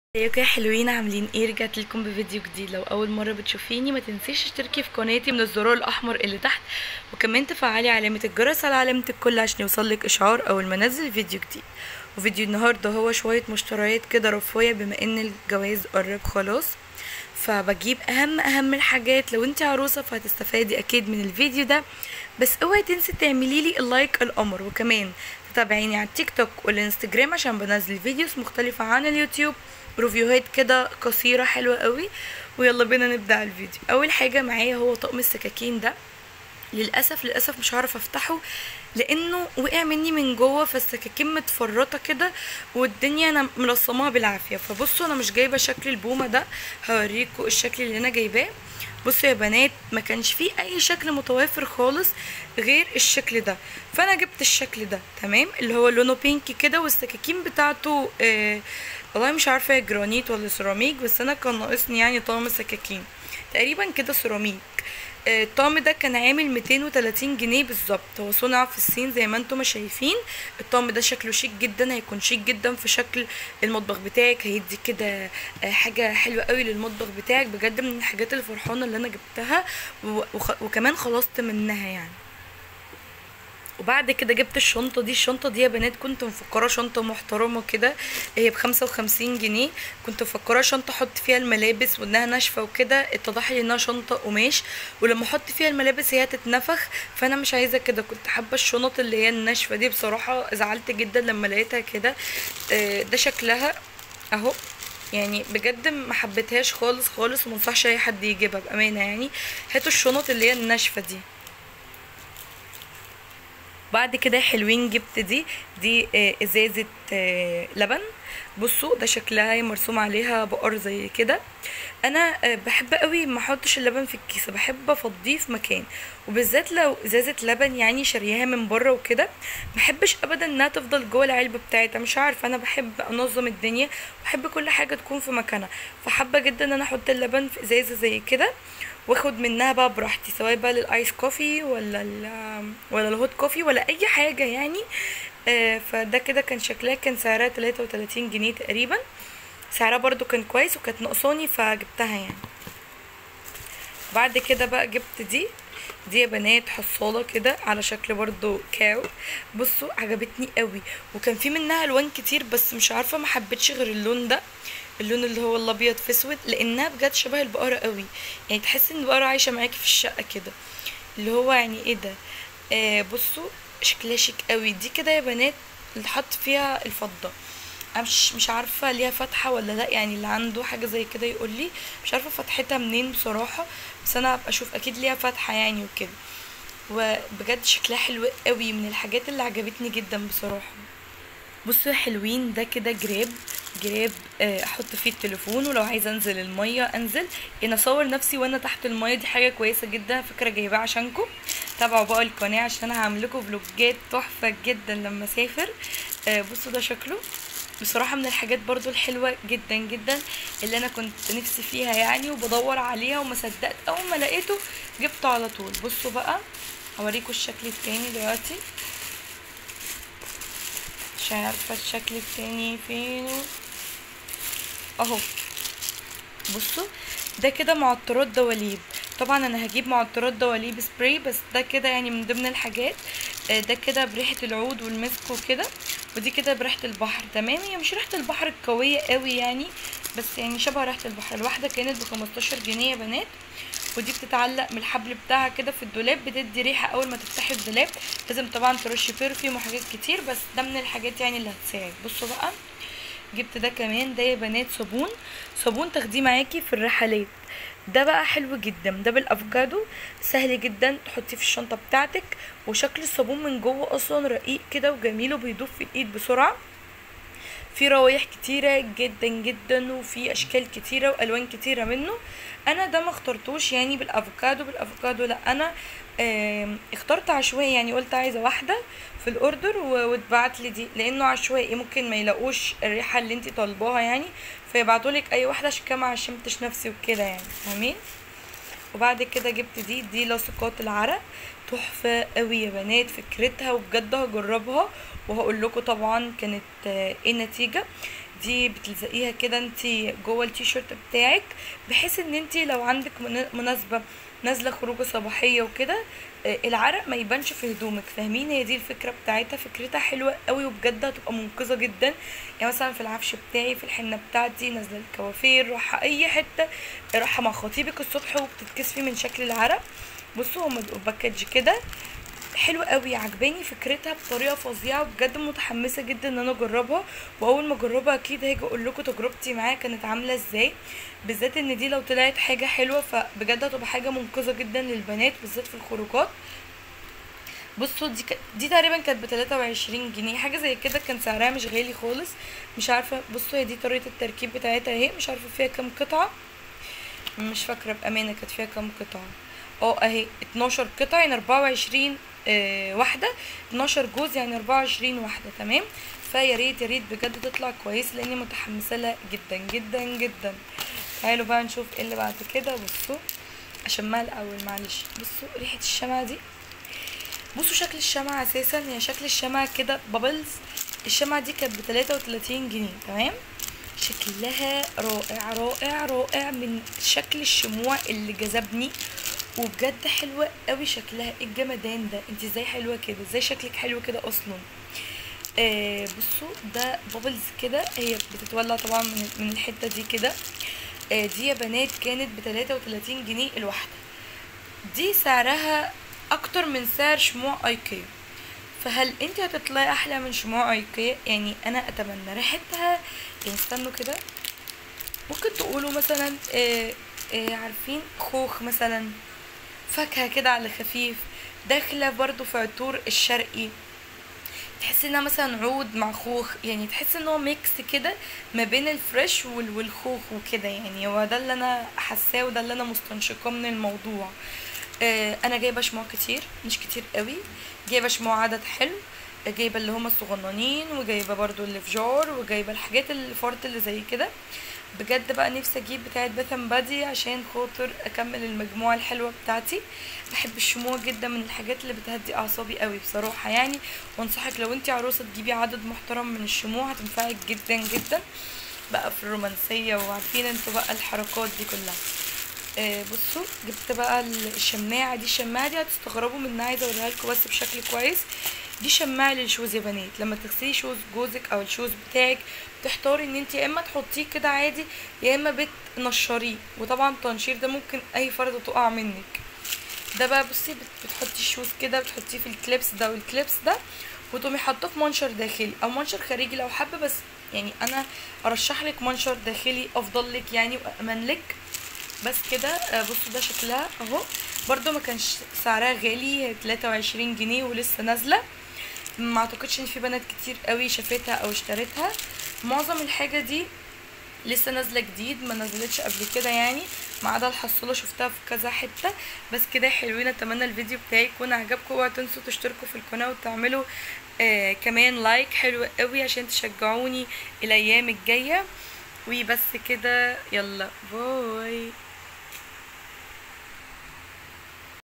ازيكم يا حلوين عاملين ايه رجعت لكم بفيديو جديد لو اول مره بتشوفيني ما تنسيش تشتركي في قناتي من الزرار الاحمر اللي تحت وكمان تفعلي علامه الجرس على علامه الكل عشان يوصلك اشعار اول ما انزل فيديو جديد وفيديو النهارده هو شويه مشتريات كده رفاهيه بما ان الجواز قرب خلاص فبجيب اهم اهم الحاجات لو انت عروسه فهتستفادي اكيد من الفيديو ده بس اوعي تنسي تعملي لي اللايك القمر وكمان تتابعيني على التيك توك والانستجرام عشان بنزل فيديوز مختلفه عن اليوتيوب ريفيوهات كده قصيره حلوه قوي ويلا بينا نبدا الفيديو اول حاجه معايا هو طقم السكاكين ده للاسف للاسف مش هعرف افتحه لانه وقع مني من جوه فالسكاكين متفرطه كده والدنيا انا مرسماها بالعافيه فبصوا انا مش جايبه شكل البومه ده هوريكم الشكل اللي انا جايباه بصوا يا بنات ما كانش فيه اي شكل متوافر خالص غير الشكل ده فانا جبت الشكل ده تمام اللي هو لونه بينك كده والسكاكين بتاعته آه والله مش عارفه هي جرانيت ولا سيراميك بس انا كان ناقصني يعني طقم سكاكين تقريبا كده سيراميك آه الطقم ده كان عامل 230 جنيه بالظبط هو صنع في الصين زي ما انتم ما شايفين الطقم ده شكله شيك جدا هيكون شيك جدا في شكل المطبخ بتاعك هيدي كده آه حاجه حلوه قوي للمطبخ بتاعك بجد من الحاجات الفرحانه اللي انا جبتها وكمان خلصت منها يعني وبعد كده جبت الشنطة دي الشنطة دي يا بنات كنت مفكرة شنطة محترمة كده هي بخمسة وخمسين جنيه كنت مفكرة شنطة احط فيها الملابس وانها ناشفة وكده اتضح لي انها شنطة قماش ولما احط فيها الملابس هي تتنفخ فانا مش عايزة كده كنت حابة الشنط اللي هي الناشفة دي بصراحة زعلت جدا لما لقيتها كده ده شكلها اهو يعني بجد ما حبيتهاش خالص خالص ومنصحش اي حد يجيبها بامانه يعني هاتوا الشنط اللي هي الناشفه دي بعد كده حلوين جبت دي دي ازازه لبن بصوا ده شكلها مرسوم عليها بقر زي كده انا بحب قوي ما احطش اللبن في الكيسه بحب افضيه في مكان وبالذات لو ازازه لبن يعني شارياها من بره وكده بحبش ابدا انها تفضل جوه العلبه بتاعتها مش عارفه انا بحب انظم الدنيا بحب كل حاجه تكون في مكانها فحابه جدا ان انا احط اللبن في ازازه زي كده واخد منها بقى براحتي سواء بقى للايس كوفي ولا ولا الهوت كوفي ولا اي حاجه يعني آه فده كده كان شكلها كان سعرها 33 جنيه تقريبا سعرها برضو كان كويس وكانت ناقصاني فجبتها يعني بعد كده بقى جبت دي دي يا بنات حصاله كده على شكل برضو كاو بصوا عجبتني قوي وكان في منها الوان كتير بس مش عارفه ما حبيتش غير اللون ده اللون اللي هو الابيض في اسود لانها بجد شبه البقره قوي يعني تحس ان البقره عايشه معاكي في الشقه كده اللي هو يعني ايه ده آه بصوا شكلها شيك قوي دي كده يا بنات اللي حط فيها الفضه انا مش مش عارفه ليها فتحه ولا لا يعني اللي عنده حاجه زي كده يقول لي مش عارفه فتحتها منين بصراحه بس انا ابقى اشوف اكيد ليها فتحه يعني وكده وبجد شكلها حلو قوي من الحاجات اللي عجبتني جدا بصراحه بصوا يا حلوين ده كده جراب جراب احط فيه التليفون ولو عايزه انزل الميه انزل يعني اصور نفسي وانا تحت الميه دي حاجه كويسه جدا فكره جايباها عشانكم تابعوا بقى القناه عشان انا هعمل لكم فلوجات تحفه جدا لما اسافر بصوا ده شكله بصراحه من الحاجات برضو الحلوه جدا جدا اللي انا كنت نفسي فيها يعني وبدور عليها وما صدقت اول ما لقيته جبته على طول بصوا بقى هوريكم الشكل التاني دلوقتي مش عارفه الشكل التاني فينه اهو بصوا ده كده معطرات دواليب طبعا انا هجيب معطرات دواليب سبراي بس ده كده يعني من ضمن الحاجات ده كده بريحه العود والمسك وكده ودي كده بريحه البحر تمام هي مش ريحه البحر القويه قوي يعني بس يعني شبه ريحه البحر الواحده كانت ب 15 جنيه يا بنات ودي بتتعلق من الحبل بتاعها كده في الدولاب بتدي ريحه اول ما تفتحي الدولاب لازم طبعا ترشي برفيوم وحاجات كتير بس ده من الحاجات يعني اللي هتساعد بصوا بقى جبت ده كمان ده يا بنات صابون صابون تاخديه معاكي في الرحلات ده بقى حلو جدا ده بالافوكادو سهل جدا تحطيه في الشنطه بتاعتك وشكل الصابون من جوه اصلا رقيق كده وجميل وبيدوب في الايد بسرعه في روايح كتيرة جدا جدا وفي اشكال كتيرة والوان كتيرة منه انا ده ما اخترتوش يعني بالافوكادو بالافوكادو لا انا اه اخترت عشوائي يعني قلت عايزة واحدة في الاوردر واتبعت لي دي لانه عشوائي ممكن ما يلاقوش الريحة اللي انت طالباها يعني فيبعتولك اي واحدة عشان كده ما عشمتش نفسي وكده يعني فاهمين وبعد كده جبت دي دي لاصقات العرق تحفة قوي يا بنات فكرتها وبجد هجربها وهقول لكم طبعا كانت ايه النتيجة دي بتلزقيها كده انت جوه التيشيرت بتاعك بحيث ان انت لو عندك من- مناسبه نازله خروجه صباحيه وكده آه، العرق ما يبانش في هدومك فاهمين هي دي الفكره بتاعتها فكرتها حلوه قوي وبجد هتبقى منقذه جدا يعني مثلا في العفش بتاعي في الحنه بتاعتي نازله الكوافير رايحه اي حته رايحه مع خطيبك الصبح وبتتكسفي من شكل العرق بصوا هما بيبقوا باكج كده حلوه قوي عجباني فكرتها بطريقه فظيعه بجد متحمسه جدا ان انا اجربها واول ما اجربها اكيد هاجي اقول لكم تجربتي معاها كانت عامله ازاي بالذات ان دي لو طلعت حاجه حلوه فبجد هتبقى حاجه منقذه جدا للبنات بالذات في الخروجات بصوا دي ك... دي تقريبا كانت ب 23 جنيه حاجه زي كده كان سعرها مش غالي خالص مش عارفه بصوا هي دي طريقه التركيب بتاعتها اهي مش عارفه فيها كام قطعه مش فاكره بامانه كانت فيها كام قطعه اه اهي 12 قطعه يعني 24 آه واحده 12 جوز يعني 24 واحده تمام فيا ريت يا ريت بجد تطلع كويس لاني متحمسه لها جدا جدا جدا تعالوا بقى نشوف ايه اللي بعد كده بصوا اشمها الاول معلش بصوا ريحه الشمعة دي بصوا شكل الشمعة اساسا هي شكل الشمعة كده بابلز الشمعة دي كانت ب 33 جنيه تمام شكلها رائع رائع رائع من شكل الشموع اللي جذبني وبجد حلوة قوي شكلها ايه الجمدان ده انت ازاي حلوة كده ازاي شكلك حلو كده اصلا آه بصوا ده بابلز كده هي بتتولع طبعا من, من الحتة دي كده آه دي يا بنات كانت ب 33 جنيه الواحدة دي سعرها اكتر من سعر شموع ايكيا فهل انت هتطلعي احلى من شموع ايكيا يعني انا اتمنى ريحتها يعني استنوا كده ممكن تقولوا مثلا آه آه عارفين خوخ مثلا فاكهة كده على خفيف داخلة برضو في عطور الشرقي تحس انها مثلا عود مع خوخ يعني تحس ان هو ميكس كده ما بين الفريش وال- والخوخ وكده يعني هو ده اللي انا حاساه وده اللي انا مستنشقاه من الموضوع آه انا جايبه شموع كتير مش كتير قوي جايبه شموع عدد حلو آه، جايبه اللي هما الصغننين وجايبه برضو اللي في جار وجايبه الحاجات الفرط اللي زي كده بجد بقى نفسي اجيب بتاعه باث اند بادي عشان خاطر اكمل المجموعه الحلوه بتاعتي بحب الشموع جدا من الحاجات اللي بتهدي اعصابي قوي بصراحه يعني وانصحك لو انت عروسه تجيبي عدد محترم من الشموع هتنفعك جدا جدا بقى في الرومانسيه وعارفين انتوا بقى الحركات دي كلها آه بصوا جبت بقى الشماعه دي الشماعه دي هتستغربوا منها عايزه اوريها لكم بس بشكل كويس دي شماعه للشوز يا بنات لما تغسلي شوز جوزك او الشوز بتاعك تحتاري ان انت يا اما تحطيه كده عادي يا اما بتنشريه وطبعا التنشير ده ممكن اي فرده تقع منك ده بقى بصي بت- بتحطي الشوز كده بتحطيه في الكليبس ده والكليبس ده وتقومي حاطاه في منشر داخلي او منشر خارجي لو حابه بس يعني انا ارشح لك منشر داخلي افضل لك يعني وامان لك بس كده آه، بصوا ده شكلها اهو برضو ما كانش سعرها غالي هي 23 جنيه ولسه نازله ما اعتقدش ان في بنات كتير قوي شافتها او اشترتها معظم الحاجه دي لسه نازله جديد ما نزلتش قبل كده يعني ما عدا الحصاله شفتها في كذا حته بس كده يا حلوين اتمنى الفيديو بتاعي يكون عجبكم اوعوا تنسوا تشتركوا في القناه وتعملوا آه كمان لايك حلو قوي عشان تشجعوني الايام الجايه وبس كده يلا باي